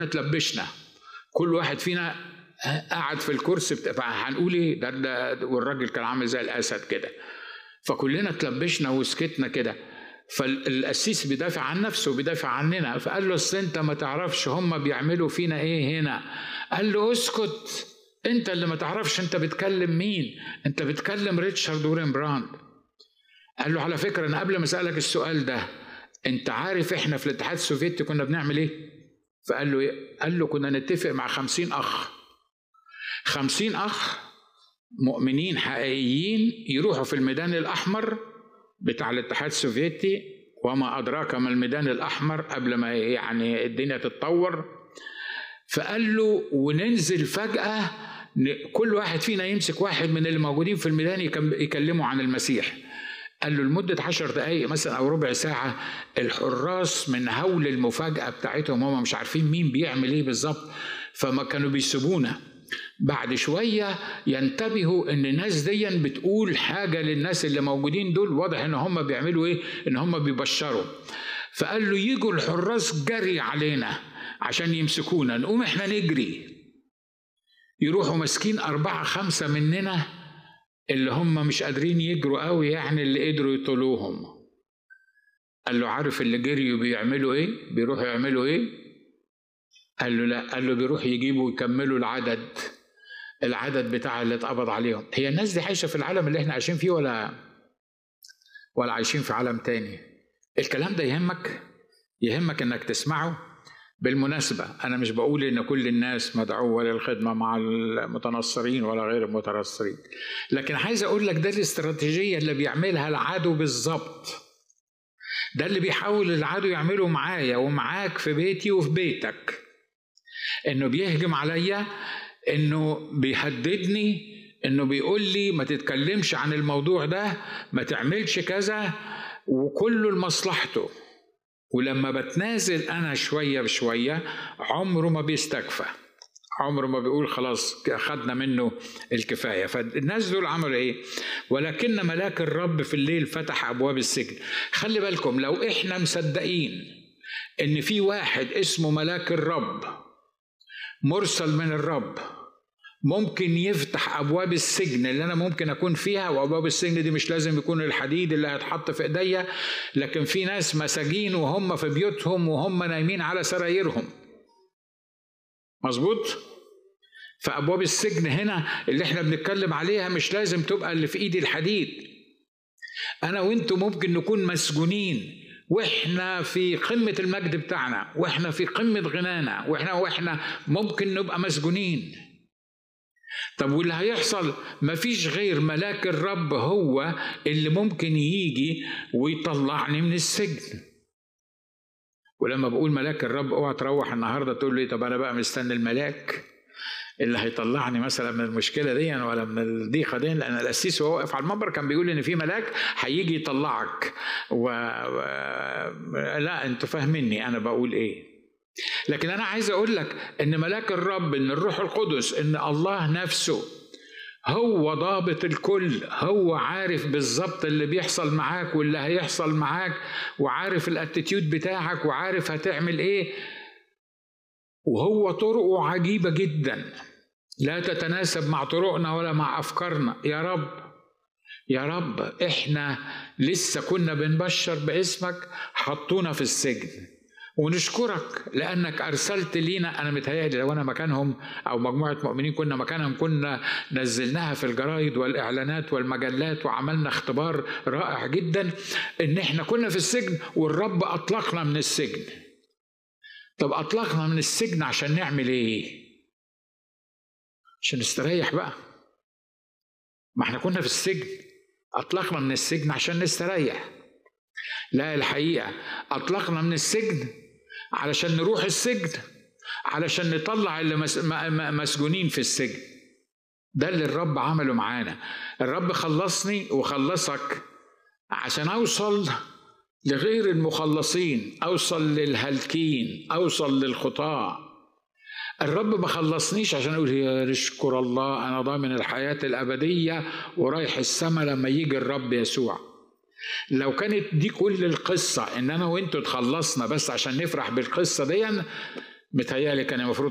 اتلبشنا كل واحد فينا قعد في الكرسي بتاع هنقول ايه ده, ده والراجل كان عامل زي الاسد كده فكلنا اتلبشنا وسكتنا كده فالقسيس بيدافع عن نفسه بيدافع عننا فقال له اصل انت ما تعرفش هم بيعملوا فينا ايه هنا قال له اسكت انت اللي ما تعرفش انت بتكلم مين انت بتكلم ريتشارد وريمبراند قال له على فكره انا قبل ما اسالك السؤال ده انت عارف احنا في الاتحاد السوفيتي كنا بنعمل ايه فقال له ايه قال له كنا نتفق مع خمسين اخ خمسين اخ مؤمنين حقيقيين يروحوا في الميدان الاحمر بتاع الاتحاد السوفيتي وما ادراك ما الميدان الاحمر قبل ما يعني الدنيا تتطور فقال له وننزل فجاه كل واحد فينا يمسك واحد من اللي موجودين في الميدان يكلموا عن المسيح قال له لمدة عشر دقايق مثلا أو ربع ساعة الحراس من هول المفاجأة بتاعتهم هم مش عارفين مين بيعمل إيه بالظبط فما كانوا بيسيبونا بعد شوية ينتبهوا إن الناس دي بتقول حاجة للناس اللي موجودين دول واضح إن هم بيعملوا إيه؟ إن هم بيبشروا فقال له يجوا الحراس جري علينا عشان يمسكونا نقوم إحنا نجري يروحوا ماسكين أربعة خمسة مننا اللي هم مش قادرين يجروا قوي يعني اللي قدروا يطولوهم قال له عارف اللي جريوا بيعملوا ايه بيروحوا يعملوا ايه قال له لا قال له بيروح يجيبوا ويكملوا العدد العدد بتاع اللي اتقبض عليهم هي الناس دي عايشه في العالم اللي احنا عايشين فيه ولا ولا عايشين في عالم تاني الكلام ده يهمك يهمك انك تسمعه بالمناسبة أنا مش بقول إن كل الناس مدعوة للخدمة مع المتنصرين ولا غير المتنصرين لكن عايز أقول لك ده الاستراتيجية اللي بيعملها العدو بالظبط ده اللي بيحاول العدو يعمله معايا ومعاك في بيتي وفي بيتك إنه بيهجم عليا إنه بيهددني إنه بيقول لي ما تتكلمش عن الموضوع ده ما تعملش كذا وكله لمصلحته ولما بتنازل انا شويه بشويه عمره ما بيستكفى عمره ما بيقول خلاص خدنا منه الكفايه فالناس دول عملوا ايه ولكن ملاك الرب في الليل فتح ابواب السجن خلي بالكم لو احنا مصدقين ان في واحد اسمه ملاك الرب مرسل من الرب ممكن يفتح ابواب السجن اللي انا ممكن اكون فيها وابواب السجن دي مش لازم يكون الحديد اللي هيتحط في ايديا لكن في ناس مساجين وهم في بيوتهم وهم نايمين على سرايرهم مظبوط فابواب السجن هنا اللي احنا بنتكلم عليها مش لازم تبقى اللي في ايدي الحديد انا وانتم ممكن نكون مسجونين واحنا في قمه المجد بتاعنا واحنا في قمه غنانا واحنا واحنا ممكن نبقى مسجونين طب واللي هيحصل مفيش غير ملاك الرب هو اللي ممكن يجي ويطلعني من السجن ولما بقول ملاك الرب اوعى تروح النهارده تقول لي طب انا بقى مستني الملاك اللي هيطلعني مثلا من المشكله دي ولا من الضيقه دي لان القسيس وهو واقف على المنبر كان بيقول ان في ملاك هيجي يطلعك و... و... لا انتوا فاهميني انا بقول ايه لكن انا عايز اقول لك ان ملاك الرب ان الروح القدس ان الله نفسه هو ضابط الكل هو عارف بالظبط اللي بيحصل معاك واللي هيحصل معاك وعارف الاتيتيود بتاعك وعارف هتعمل ايه وهو طرقه عجيبه جدا لا تتناسب مع طرقنا ولا مع افكارنا يا رب يا رب احنا لسه كنا بنبشر باسمك حطونا في السجن ونشكرك لانك ارسلت لينا انا متهيألي لو انا مكانهم او مجموعه مؤمنين كنا مكانهم كنا نزلناها في الجرايد والاعلانات والمجلات وعملنا اختبار رائع جدا ان احنا كنا في السجن والرب اطلقنا من السجن طب اطلقنا من السجن عشان نعمل ايه عشان نستريح بقى ما احنا كنا في السجن اطلقنا من السجن عشان نستريح لا الحقيقه اطلقنا من السجن علشان نروح السجن علشان نطلع اللي مسجونين في السجن ده اللي الرب عمله معانا الرب خلصني وخلصك عشان اوصل لغير المخلصين اوصل للهالكين اوصل للخطاه الرب ما خلصنيش عشان اقول يا نشكر الله انا ضامن الحياه الابديه ورايح السماء لما يجي الرب يسوع لو كانت دي كل القصة إن أنا وأنتوا اتخلصنا بس عشان نفرح بالقصة دي متهيألي كان المفروض